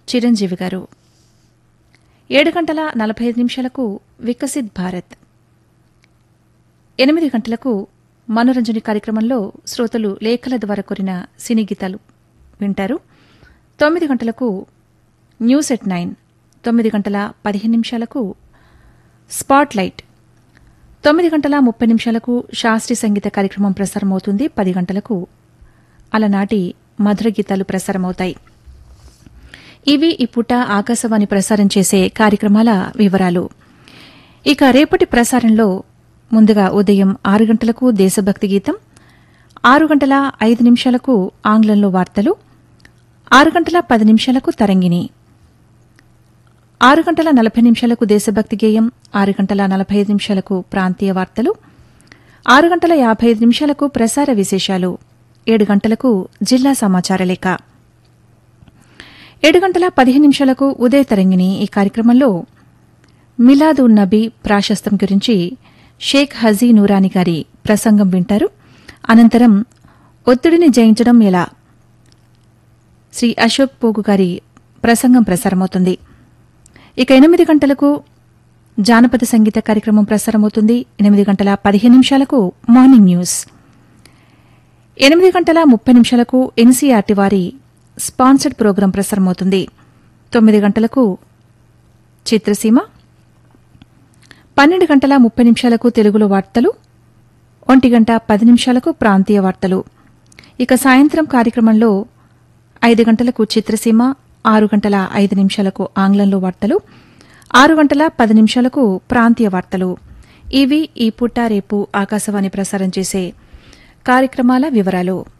చిరంజీవి గారు ఏడు గంటల నలభై ఐదు నిమిషాలకు వికసిత్ భారత్ ఎనిమిది గంటలకు మనోరంజని కార్యక్రమంలో శ్రోతలు లేఖల ద్వారా కోరిన సినీ గీతాలు వింటారు తొమ్మిది గంటలకు న్యూస్ ఎట్ నైన్ తొమ్మిది గంటల పదిహేను నిమిషాలకు స్పాట్ లైట్ తొమ్మిది గంటల ముప్పై నిమిషాలకు శాస్త్రీయ సంగీత కార్యక్రమం ప్రసారమవుతుంది పది గంటలకు అలనాటి మధుర గీతాలు ప్రసారమవుతాయి ఇవి ఈ పూట ఆకాశవాణి ప్రసారం చేసే కార్యక్రమాల వివరాలు ఇక రేపటి ప్రసారంలో ముందుగా ఉదయం ఆరు గంటలకు దేశభక్తి గీతం ఆరు గంటల ఐదు నిమిషాలకు ఆంగ్లంలో వార్తలు ఆరు గంటల పది నిమిషాలకు తరంగిణి ఆరు గంటల నలభై నిమిషాలకు దేశభక్తి గేయం ఆరు గంటల నలభై ఐదు నిమిషాలకు ప్రాంతీయ వార్తలు ఆరు గంటల యాభై ఐదు నిమిషాలకు ప్రసార విశేషాలు ఏడు గంటలకు జిల్లా సమాచార లేఖ ఏడు గంటల పదిహేను నిమిషాలకు ఉదయ తరంగిణి ఈ కార్యక్రమంలో మిలాద్ ఉన్ నబీ ప్రాశస్తం గురించి షేక్ హజీ నూరాని గారి ప్రసంగం వింటారు అనంతరం ఒత్తిడిని జయించడం ఎలా శ్రీ అశోక్ పోగు గారి ప్రసంగం ప్రసారమవుతుంది ఇక ఎనిమిది గంటలకు జానపద సంగీత కార్యక్రమం ప్రసారమవుతుంది ఎనిమిది గంటల పదిహేను నిమిషాలకు మార్నింగ్ న్యూస్ ఎనిమిది గంటల ముప్పై నిమిషాలకు ఎన్సీఆర్టీ వారి స్పాన్సర్డ్ ప్రోగ్రాం ప్రసారమవుతుంది తొమ్మిది గంటలకు చిత్రసీమ పన్నెండు గంటల ముప్పై నిమిషాలకు తెలుగులో వార్తలు ఒంటి గంట పది నిమిషాలకు ప్రాంతీయ వార్తలు ఇక సాయంత్రం కార్యక్రమంలో ఐదు గంటలకు చిత్రసీమ ఆరు గంటల ఐదు నిమిషాలకు ఆంగ్లంలో వార్తలు ఆరు గంటల పది నిమిషాలకు ప్రాంతీయ వార్తలు ఇవి ఈ పూట రేపు ఆకాశవాణి ప్రసారం చేసే కార్యక్రమాల వివరాలు